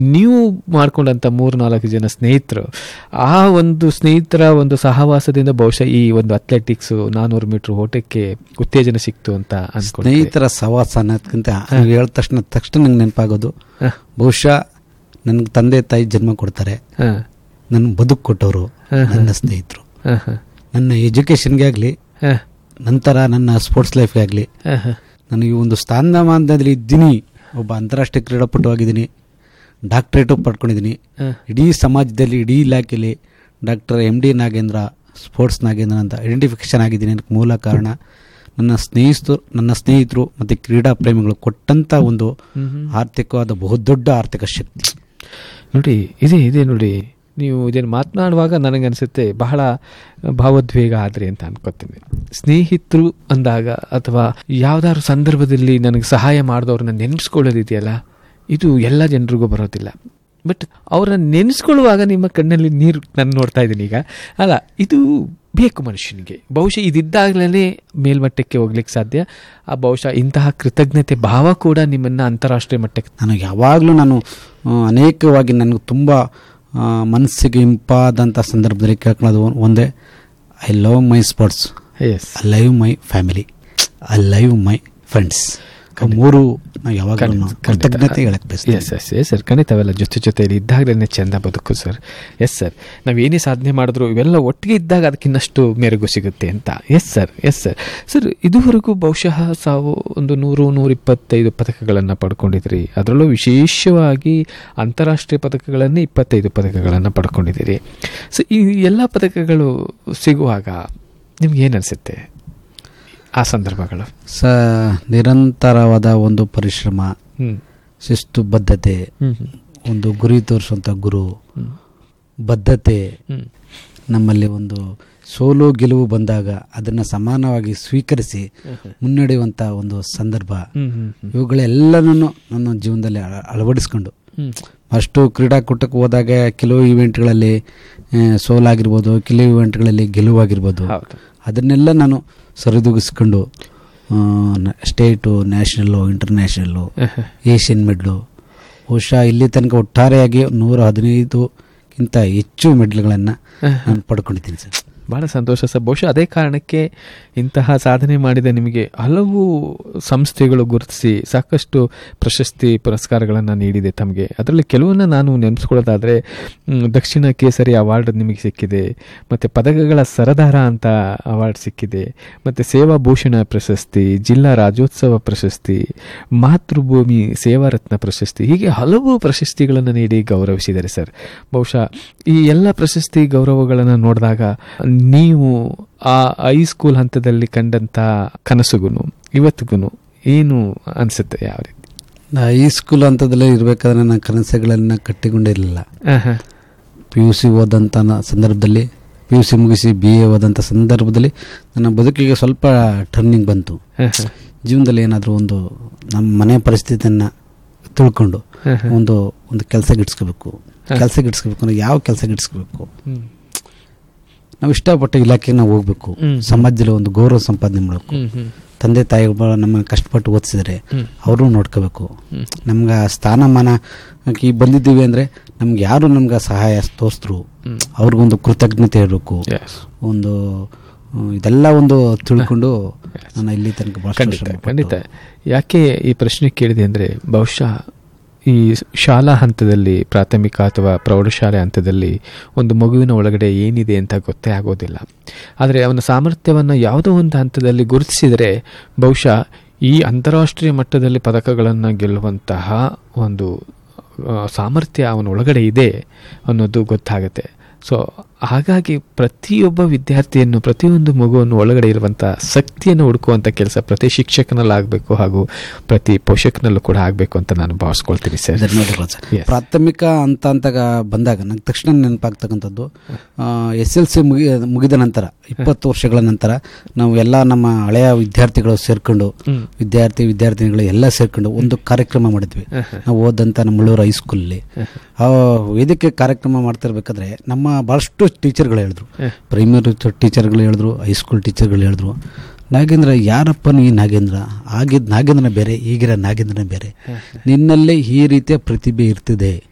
ನೀವು ಮಾಡ್ಕೊಂಡಂತ ಮೂರು ನಾಲ್ಕು ಜನ ಸ್ನೇಹಿತರು ಆ ಒಂದು ಸ್ನೇಹಿತರ ಒಂದು ಸಹವಾಸದಿಂದ ಬಹುಶಃ ಈ ಒಂದು ಅಥ್ಲೆಟಿಕ್ಸ್ ನಾನೂರು ಮೀಟರ್ ಓಟಕ್ಕೆ ಉತ್ತೇಜನ ಸಿಕ್ತು ಅಂತ ಅನ್ಕೊಂಡು ಸ್ನೇಹಿತರ ಸವಾಸ ಅನ್ನೋದಕ್ಕಿಂತ ನೀವು ಹೇಳಿದ ತಕ್ಷಣ ತಕ್ಷಣ ನಂಗೆ ನೆನಪಾಗೋದು ಬಹುಶಃ ನನಗೆ ತಂದೆ ತಾಯಿ ಜನ್ಮ ಕೊಡ್ತಾರೆ ನನ್ನ ಬದುಕು ಕೊಟ್ಟವರು ನನ್ನ ಸ್ನೇಹಿತರು ನನ್ನ ಎಜುಕೇಷನ್ಗೆ ಆಗಲಿ ನಂತರ ನನ್ನ ಸ್ಪೋರ್ಟ್ಸ್ ಲೈಫ್ಗೆ ಆಗಲಿ ನನಗೆ ಒಂದು ಸ್ಥಾನಮಾನದಲ್ಲಿ ಇದ್ದೀನಿ ಒಬ್ಬ ಅಂತಾರಾಷ್ಟ್ರೀಯ ಕ್ರೀಡಾಪಟು ಆಗಿದ್ದೀನಿ ಡಾಕ್ಟ್ರೇಟು ಪಡ್ಕೊಂಡಿದ್ದೀನಿ ಇಡೀ ಸಮಾಜದಲ್ಲಿ ಇಡೀ ಇಲಾಖೆಯಲ್ಲಿ doctor M D Nagendra sports Nagendra ಅಂತ ಐಡೆಂಟಿಫಿಕೇಶನ್ ಆಗಿದ್ದೀನಿ ಅದಕ್ಕೆ ಮೂಲ ಕಾರಣ ನನ್ನ ಸ್ನೇಹಿತರು ನನ್ನ ಸ್ನೇಹಿತರು ಮತ್ತು ಕ್ರೀಡಾ ಪ್ರೇಮಿಗಳು ಕೊಟ್ಟಂಥ ಒಂದು ಆರ್ಥಿಕವಾದ ಬಹುದೊಡ್ಡ ಆರ್ಥಿಕ ಶಕ್ತಿ ನೋಡಿ ಇದೆ ಇದೆ ನೋಡಿ ನೀವು ಇದನ್ನು ಮಾತನಾಡುವಾಗ ನನಗನ್ಸುತ್ತೆ ಬಹಳ ಭಾವೋದ್ವೇಗ ಆದ್ರಿ ಅಂತ ಅನ್ಕೋತೀನಿ ಸ್ನೇಹಿತರು ಅಂದಾಗ ಅಥವಾ ಯಾವ್ದಾದ್ರು ಸಂದರ್ಭದಲ್ಲಿ ನನಗೆ ಸಹಾಯ ಮಾಡಿದವ್ರನ್ನ ನೆನೆಸ್ಕೊಳ್ಳೋದಿದೆಯಲ್ಲ ಇದು ಎಲ್ಲ ಜನರಿಗೂ ಬರೋದಿಲ್ಲ ಬಟ್ ಅವ್ರನ್ನ ನೆನೆಸ್ಕೊಳ್ಳುವಾಗ ನಿಮ್ಮ ಕಣ್ಣಲ್ಲಿ ನೀರು ನಾನು ನೋಡ್ತಾ ಇದ್ದೀನಿ ಈಗ ಅಲ್ಲ ಇದು ಬೇಕು ಮನುಷ್ಯನಿಗೆ ಬಹುಶಃ ಇದಿದ್ದಾಗಲೇ ಮೇಲ್ಮಟ್ಟಕ್ಕೆ ಹೋಗ್ಲಿಕ್ಕೆ ಸಾಧ್ಯ ಆ ಬಹುಶಃ ಇಂತಹ ಕೃತಜ್ಞತೆ ಭಾವ ಕೂಡ ನಿಮ್ಮನ್ನು ಅಂತಾರಾಷ್ಟ್ರೀಯ ಮಟ್ಟಕ್ಕೆ ನಾನು ಯಾವಾಗಲೂ ನಾನು ಆ, ಅನೇಕವಾಗಿ ನನಗೆ ತುಂಬ ಆ, ಮನಸ್ಸಿಗೆ ಇಂಪಾದಂಥ ಸಂದರ್ಭದಲ್ಲಿ ಕೇಳ್ಕೊಳ್ಳೋದು ಒನ್- ಒಂದೇ I love my sports yes I live my family I live my friends ಮೂರು ನಾವು ಯಾವಾಗಲೂ ಕೃತಜ್ಞತೆ ಹೇಳಕ್ ಬಯಸ್ತೀನಿ ಎಸ್ ಎಸ್ ಎಸ್ ಸರ್ ಖಂಡಿತ ಅವೆಲ್ಲ ಜೊತೆ ಜೊತೆಯಲ್ಲಿ ಇದ್ದಾಗಲೇ ಚೆಂದ ಬದುಕು ಸರ್ ಎಸ್ ಸರ್ ನಾವು ಏನೇ ಸಾಧನೆ ಮಾಡಿದ್ರು ಇವೆಲ್ಲ ಒಟ್ಟಿಗೆ ಇದ್ದಾಗ ಅದಕ್ಕಿನ್ನಷ್ಟು ಮೆರುಗು ಸಿಗುತ್ತೆ ಅಂತ yes sir yes sir sir ಇದುವರೆಗೂ ಬಹುಶಃ ಸಾವು ಒಂದು ನೂರು ನೂರಿಪ್ಪತ್ತೈದು ಪದಕಗಳನ್ನು ಪಡ್ಕೊಂಡಿದ್ದೀರಿ ಅದರಲ್ಲೂ ವಿಶೇಷವಾಗಿ ಅಂತಾರಾಷ್ಟ್ರೀಯ ಪದಕಗಳನ್ನೇ ಇಪ್ಪತ್ತೈದು ಪದಕಗಳನ್ನು ಪಡ್ಕೊಂಡಿದ್ದೀರಿ ಸೊ ಈ ಎಲ್ಲ ಪದಕಗಳು ಸಿಗುವಾಗ ನಿಮ್ಗೆ ಏನು ಅನಿಸುತ್ತೆ ಆ ಸಂದರ್ಭಗಳು ಸ ನಿರಂತರವಾದ ಒಂದು ಪರಿಶ್ರಮ ಹ್ಞೂ ಶಿಸ್ತು ಬದ್ಧತೆ ಹ್ಞೂ ಒಂದು ಗುರಿ ತೋರಿಸುವಂಥ ಗುರು ಹ್ಞೂ ಬದ್ಧತೆ ಹ್ಞೂ ನಮ್ಮಲ್ಲಿ ಒಂದು ಸೋಲು ಗೆಲುವು ಬಂದಾಗ ಅದನ್ನು ಸಮಾನವಾಗಿ ಸ್ವೀಕರಿಸಿ ಮುನ್ನಡೆಯುವಂಥ ಒಂದು ಸಂದರ್ಭ ಹ್ಞೂ ಹ್ಞೂ ಹ್ಞೂ ಇವುಗಳೆಲ್ಲನೂ ನನ್ನ ಜೀವನದಲ್ಲಿ ಅಳ- ಅಳವಡಿಸ್ಕೊಂಡು ಹ್ಞೂ ಅಷ್ಟು ಕ್ರೀಡಾಕೂಟಕ್ಕೆ ಹೋದಾಗ ಕೆಲವು ಇವೆಂಟ್ಗಳಲ್ಲಿ ಆ, ಸೋಲಾಗಿರ್ಬೋದು ಕೆಲವು ಇವೆಂಟ್ಗಳಲ್ಲಿ ಗೆಲುವಾಗಿರ್ಬೋದು ಹೌದು ಅದನ್ನೆಲ್ಲ ನಾನು ಸರಿದೂಗಿಸ್ಕೊಂಡು ಆ, ನ- state national international Asian medal ಬಹುಶಃ ಇಲ್ಲಿ ತನಕ ಒಟ್ಟಾರೆಯಾಗಿ ನೂರ ಹದಿನೈದುಕ್ಕಿಂತ ಹೆಚ್ಚು ಮೆಡ್ಲ್ಗಳನ್ನು ನಾನು ಪಡ್ಕೊಂಡಿದ್ದೀನಿ ಸರ್ ಬಹಳ ಸಂತೋಷ ಸರ್ ಬಹುಶಃ ಅದೇ ಕಾರಣಕ್ಕೆ ಇಂತಹ ಸಾಧನೆ ಮಾಡಿದ ನಿಮಗೆ ಹಲವು ಸಂಸ್ಥೆಗಳು ಗುರುತಿಸಿ ಸಾಕಷ್ಟು ಪ್ರಶಸ್ತಿ ಪುರಸ್ಕಾರಗಳನ್ನು ನೀಡಿದೆ ತಮಗೆ ಅದರಲ್ಲಿ ಕೆಲವನ್ನ ನಾನು ನೆನೆಸ್ಕೊಳ್ಳೋದಾದರೆ ಮ್, ದಕ್ಷಿಣ ಕೇಸರಿ ಅವಾರ್ಡ್ ನಿಮಗೆ ಸಿಕ್ಕಿದೆ ಮತ್ತು ಪದಕಗಳ ಸರದಾರ ಅಂತ ಅವಾರ್ಡ್ ಸಿಕ್ಕಿದೆ ಮತ್ತು ಸೇವಾ ಭೂಷಣ ಪ್ರಶಸ್ತಿ ಜಿಲ್ಲಾ ರಾಜ್ಯೋತ್ಸವ ಪ್ರಶಸ್ತಿ ಮಾತೃಭೂಮಿ ಸೇವಾರತ್ನ ಪ್ರಶಸ್ತಿ ಹೀಗೆ ಹಲವು ಪ್ರಶಸ್ತಿಗಳನ್ನು ನೀಡಿ ಗೌರವಿಸಿದ್ದಾರೆ ಸರ್ ಬಹುಶಃ ಈ ಎಲ್ಲ ಪ್ರಶಸ್ತಿ ಗೌರವಗಳನ್ನು ನೋಡಿದಾಗ ನೀವು ಆ ಹೈಸ್ಕೂಲ್ ಹಂತದಲ್ಲಿ ಕಂಡಂಥ ಕನಸುಗೂ ಇವತ್ತಿಗೂ ಏನು ಅನಿಸುತ್ತೆ ಯಾವ ರೀತಿ ನಾ ಈ ಸ್ಕೂಲ್ ಹಂತದಲ್ಲೇ ಇರಬೇಕಾದ್ರೆ ನನ್ನ ಕನಸುಗಳನ್ನು ಕಟ್ಟಿಕೊಂಡಿರಲಿಲ್ಲ ಆಹಾ. ಪಿ ಯು ಸಿ ಓದಂಥ ನ- ಸಂದರ್ಭದಲ್ಲಿ ಪಿ ಯು ಸಿ ಮುಗಿಸಿ ಬಿ ಎ ಓದಂಥ ಸಂದರ್ಭದಲ್ಲಿ ನನ್ನ ಬದುಕಿಗೆ ಸ್ವಲ್ಪ ಟರ್ನಿಂಗ್ ಬಂತು ಆಹಾ. ಜೀವನದಲ್ಲಿ ಏನಾದರೂ ಒಂದು ನಮ್ಮ ಮನೆ ಪರಿಸ್ಥಿತಿಯನ್ನು ತಿಳ್ಕೊಂಡು ಆಹಾ. ಒಂದು ಒಂದು ಕೆಲಸ ಗಿಡ್ಸ್ಕೋಬೇಕು ಕೆಲಸ ಗಿಡ್ಸ್ಕೋಬೇಕು ಅಂದ್ರೆ ಯಾವ ಕೆಲಸ ಗಿಡ್ಸ್ಕೋಬೇಕು ಹ್ಮ್. ನಾವು ಇಷ್ಟಪಟ್ಟ ಇಲಾಖೆಗೆ ನಾವು ಹೋಗ್ಬೇಕು ಹ್ಮ್. ಸಮಾಜದಲ್ಲಿ ಒಂದು ಗೌರವ ಸಂಪಾದನೆ ಮಾಡಬೇಕು ಹ್ಮ್, ಹ್ಮ್, ತಂದೆ ತಾಯಿಗಳು ನಮ್ಮನ್ನು ಕಷ್ಟಪಟ್ಟು ಓದಿಸಿದ್ರೆ ಹ್ಮ್. ಅವರು ನೋಡ್ಕೋಬೇಕು ಹ್ಮ್. ನಮ್ಗೆ ಆ ಸ್ಥಾನಮಾನ ಈ ಬಂದಿದ್ದೀವಿ ಅಂದರೆ ನಮ್ಗೆ ಯಾರು ನಮ್ಗೆ ಸಹಾಯ ತೋರಿಸಿದ್ರು ಹ್ಮ್. ಅವ್ರಿಗೊಂದು ಕೃತಜ್ಞತೆ ಇರಬೇಕು Yes. ಒಂದು ಆ, ಇದೆಲ್ಲ ಒಂದು ತಿಳ್ಕೊಂಡು ನಾನು ಇಲ್ಲಿ ತನಕ ಬಹಳಷ್ಟು ಖಂಡಿತ ಶ್ರಮಪಟ್ಟು- ಖಂಡಿತ ಯಾಕೆ ಈ ಪ್ರಶ್ನೆ ಕೇಳಿದೆ ಅಂದರೆ ಬಹುಶಃ ಈ ಶಾಲಾ ಹಂತದಲ್ಲಿ ಪ್ರಾಥಮಿಕ ಅಥವಾ ಪ್ರೌಢಶಾಲೆ ಹಂತದಲ್ಲಿ ಒಂದು ಮಗುವಿನ ಒಳಗಡೆ ಏನಿದೆ ಅಂತ ಗೊತ್ತೇ ಆಗೋದಿಲ್ಲ ಆದರೆ ಅವನ ಸಾಮರ್ಥ್ಯವನ್ನು ಯಾವುದೋ ಒಂದು ಹಂತದಲ್ಲಿ ಗುರುತಿಸಿದರೆ ಬಹುಶಃ ಈ ಅಂತಾರಾಷ್ಟ್ರೀಯ ಮಟ್ಟದಲ್ಲಿ ಪದಕಗಳನ್ನು ಗೆಲ್ಲುವಂತಹ ಒಂದು ಆ, ಸಾಮರ್ಥ್ಯ ಅವನ ಒಳಗಡೆ ಇದೆ ಅನ್ನೋದು ಗೊತ್ತಾಗುತ್ತೆ ಸೊ ಹಾಗಾಗಿ ಪ್ರತಿಯೊಬ್ಬ ವಿದ್ಯಾರ್ಥಿಯನ್ನು ಪ್ರತಿಯೊಂದು ಮಗುವನ್ನು ಒಳಗಡೆ ಇರುವಂಥ ಶಕ್ತಿಯನ್ನು ಹುಡುಕುವಂಥ ಕೆಲಸ ಪ್ರತಿ ಶಿಕ್ಷಕನಲ್ಲಾಗಬೇಕು ಹಾಗೂ ಪ್ರತಿ ಪೋಷಕನಲ್ಲೂ ಕೂಡ ಆಗಬೇಕು ಅಂತ ನಾನು ಭಾವಿಸ್ಕೊಳ್ತೀನಿ ಸರ್ ಧನ್ಯವಾದಗಳು ಸರ್ Yes. ಪ್ರಾಥಮಿಕ ಅಂತ ಅಂತ ಬಂದಾಗ ನಂಗೆ ತಕ್ಷಣ ನೆನಪಾಗ್ತಕ್ಕಂಥದ್ದು ಎಸ್ ಎಲ್ ಸಿ ಮುಗಿ ಮುಗಿದ ನಂತರ ಇಪ್ಪತ್ತು ವರ್ಷಗಳ ನಂತರ ನಾವು ಎಲ್ಲ ನಮ್ಮ ಹಳೆಯ ವಿದ್ಯಾರ್ಥಿಗಳು ಸೇರ್ಕೊಂಡು ಹ್ಮ್. ವಿದ್ಯಾರ್ಥಿ ವಿದ್ಯಾರ್ಥಿನಿಗಳು ಎಲ್ಲ ಸೇರ್ಕೊಂಡು ಒಂದು ಕಾರ್ಯಕ್ರಮ ಮಾಡಿದ್ವಿ ನಾವು ಓದಂಥ ನಮ್ಮ ಮುಳ್ಳೂರು ಹೈಸ್ಕೂಲಲ್ಲಿ ಆ ವೇದಿಕೆ ಕಾರ್ಯಕ್ರಮ ಮಾಡ್ತಿರ್ಬೇಕಾದ್ರೆ ನಮ್ಮ ಭಾಳಷ್ಟು ಟೀಚರ್ಗಳು ಹೇಳಿದ್ರು ಪ್ರೈಮರಿ ಟೀಚರ್ಗಳು ಹೇಳಿದ್ರು ಹೈಸ್ಕೂಲ್ ಟೀಚರ್ಗಳು ಹೇಳಿದ್ರು ನಾಗೇಂದ್ರ ಯಾರಪ್ಪನು ಈ ನಾಗೇಂದ್ರ ಆಗಿದ್ದ ನಾಗೇಂದ್ರನ ಬೇರೆ ಈಗಿರೋ ನಾಗೇಂದ್ರನ ಬೇರೆ ನಿನ್ನಲ್ಲೇ ಈ ರೀತಿಯ ಪ್ರತಿಭೆ ಇರ್ತಿದೆ